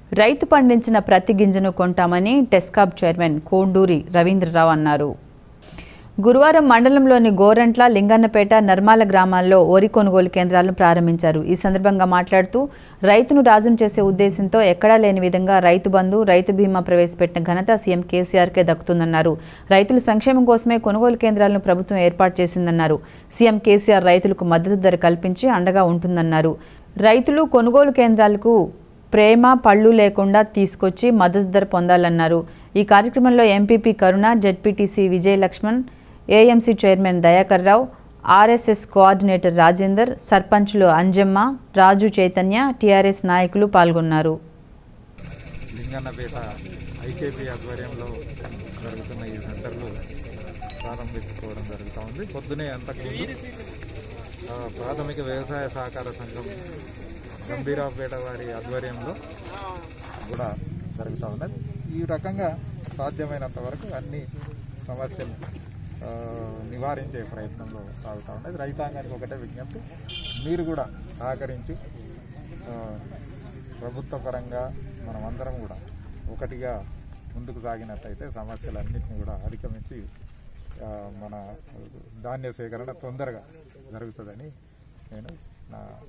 రైతు పండించిన ప్రతి గింజను కొంటామని టెస్కాబ్ చైర్మన్ కోండూరి రవీంద్రరావు అన్నారు గురువారం మండలంలోని గోరంట్ల లింగన్నపేట నర్మాల గ్రామాల్లో వరి కొనుగోలు కేంద్రాలను ప్రారంభించారు ఈ సందర్భంగా మాట్లాడుతూ రైతును రాజును చేసే ఉద్దేశంతో ఎక్కడా లేని విధంగా రైతు బంధు రైతు బీమా ప్రవేశపెట్టిన ఘనత సీఎం కేసీఆర్కే దక్కుతుందన్నారు రైతుల సంక్షేమం కోసమే కొనుగోలు కేంద్రాలను ప్రభుత్వం ఏర్పాటు చేసిందన్నారు సీఎం కేసీఆర్ రైతులకు మద్దతు ధర కల్పించి అండగా ఉంటుందన్నారు రైతులు కొనుగోలు కేంద్రాలకు ప్రేమ పళ్ళు లేకుండా తీసుకొచ్చి మద్దతు ధర పొందాలన్నారు ఈ కార్యక్రమంలో MPP Karuna ZPTC Vijaya Laxman AMC chairman Dayakar Rao RSS coordinator Rajender సర్పంచ్లు అంజమ్మ రాజు చైతన్య టీఆర్ఎస్ నాయకులు పాల్గొన్నారు లింగన్నపేట ఐకేపీ ఆధ్వర్యంలో జరుగుతున్న ఈ సెంటర్లు ప్రారంభించుకోవడం జరుగుతూ ఉంది పొద్దునే అంతకుముందు ఆ, ప్రాథమిక వ్యవసాయ సహకార సంఘం గంభీరావుపేట వారి ఆధ్వర్యంలో కూడా జరుగుతూ ఉన్నది ఈ రకంగా సాధ్యమైనంత వరకు అన్ని సమస్యలు ఆ, నివారించే ప్రయత్నంలో సాగుతూ ఉన్నది రైతాంగానికి ఒకటే విజ్ఞప్తి మీరు కూడా సహకరించి ఆ, ప్రభుత్వ పరంగా మనం అందరం కూడా ఒకటిగా ముందుకు సాగినట్టయితే సమస్యలన్నింటినీ కూడా అధిగమించి ఆ, మన ధాన్య సేకరణ తొందరగా జరుగుతుందని నేను నా